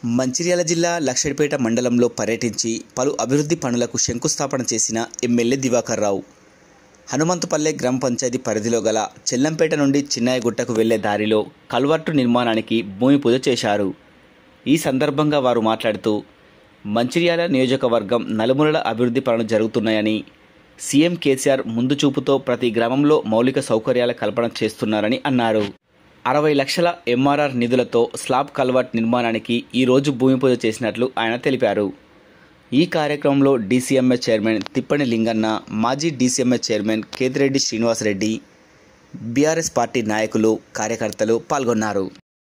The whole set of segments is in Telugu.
మంచిర్యాల జిల్లా లక్షడిపేట మండలంలో పర్యటించి పలు అభివృద్ధి పనులకు శంకుస్థాపన చేసిన ఎమ్మెల్యే దివాకర్ రావు హనుమంతుపల్లె గ్రామ పంచాయతీ పరిధిలో గల చెల్లంపేట నుండి చిన్నాయగుట్టకు వెళ్లే దారిలో కల్వర్టు నిర్మాణానికి భూమి పూజ చేశారు ఈ సందర్భంగా వారు మాట్లాడుతూ మంచిర్యాల నియోజకవర్గం నలుమూలల అభివృద్ధి పనులు జరుగుతున్నాయని సీఎం కేసీఆర్ ముందు చూపుతో ప్రతి గ్రామంలో మౌలిక సౌకర్యాల కల్పన చేస్తున్నారని అన్నారు అరవై లక్షల ఎంఆర్ఆర్ నిధులతో స్లాబ్ కల్వర్ట్ నిర్మాణానికి ఈ రోజు భూమి పూజ చేసినట్లు ఆయన తెలిపారు ఈ కార్యక్రమంలో డీసీఎంఏ చైర్మన్ తిప్పని లింగన్న మాజీ DCMA chairman Kethireddy Srinivasareddy BRS party నాయకులు కార్యకర్తలు పాల్గొన్నారు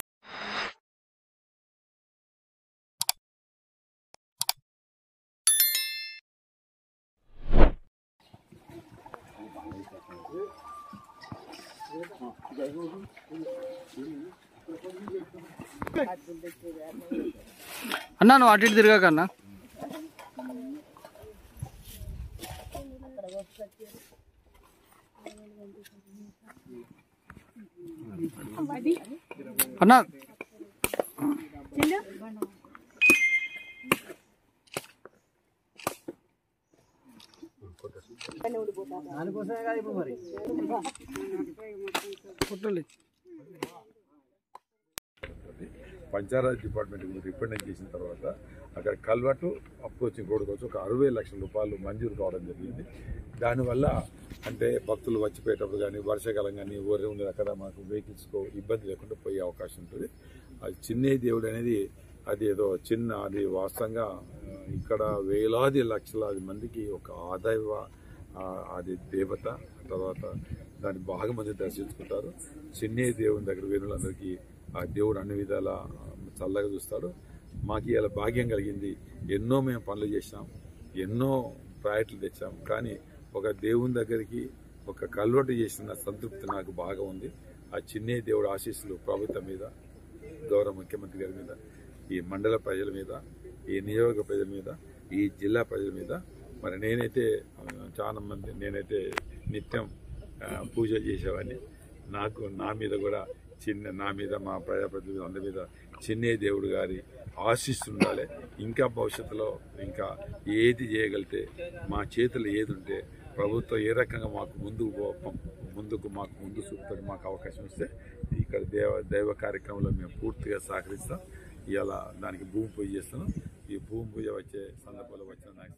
అన్నా నువ్వు అటు ఇటు తిరగాక అన్నా అన్నా ఫోటోలు ఇచ్చి. పంచాయత్ డిపార్ట్మెంట్ రిప్రజెంట్ చేసిన తర్వాత అక్కడ కల్వటు అప్రోచ్ రోడ్డు కోసం ఒక అరవై లక్షల రూపాయలు మంజూరు కావడం జరిగింది దానివల్ల అంటే భక్తులు వచ్చిపోయేటప్పుడు కానీ వర్షాకాలం కానీ ఊరే ఉండేది అక్కడ మాకు వెహికల్స్కు ఇబ్బంది లేకుండా పోయే అవకాశం ఉంటుంది అది చిన్న దేవుడు అనేది అది ఏదో చిన్న అది వాస్తవంగా ఆ, ఇక్కడ వేలాది లక్షలాది మందికి ఒక ఆదాయ ఆ, అది దేవత తర్వాత దాన్ని బాగా మంది దర్శించుకుంటారు చిన్న దేవుని దగ్గర వేణులందరికీ ఆ దేవుడు అన్ని విధాల చల్లగా చూస్తాడు మాకు ఇలా భాగ్యం కలిగింది ఎన్నో మేము పనులు చేసినాం ఎన్నో ప్రాజెక్టులు తెచ్చాం కానీ ఒక దేవుని దగ్గరికి ఒక కల్వటు చేసిన సంతృప్తి నాకు బాగా ఉంది ఆ చిన్న దేవుడు ఆశీస్సులు ప్రభుత్వం మీద గౌరవ ముఖ్యమంత్రి గారి మీద ఈ మండల ప్రజల మీద ఈ నియోజక ప్రజల మీద ఈ జిల్లా ప్రజల మీద మరి నేనైతే ఆ, చాలా మంది నేనైతే నిత్యం ఆ, పూజ చేసేవాడిని నాకు నా మీద కూడా చిన్న నా మీద మా ప్రజాప్రతినిధులు అందరి మీద చిన్నే దేవుడు గారి ఆశిస్తూ ఉండాలి ఇంకా భవిష్యత్తులో ఇంకా ఏది చేయగలిగితే మా చేతులు ఏది ఉంటే ప్రభుత్వం ఏ రకంగా మాకు ముందుకు పో- ముందుకు మాకు ముందు చూపుతాడు మాకు అవకాశం ఇస్తే ఇక్కడ దేవ దైవ కార్యక్రమంలో మేము పూర్తిగా సహకరిస్తాం ఇవాళ దానికి భూమి పూజ చేస్తున్నాం ఈ భూమి పూజ వచ్చే సందర్భంలో వచ్చిన నాకు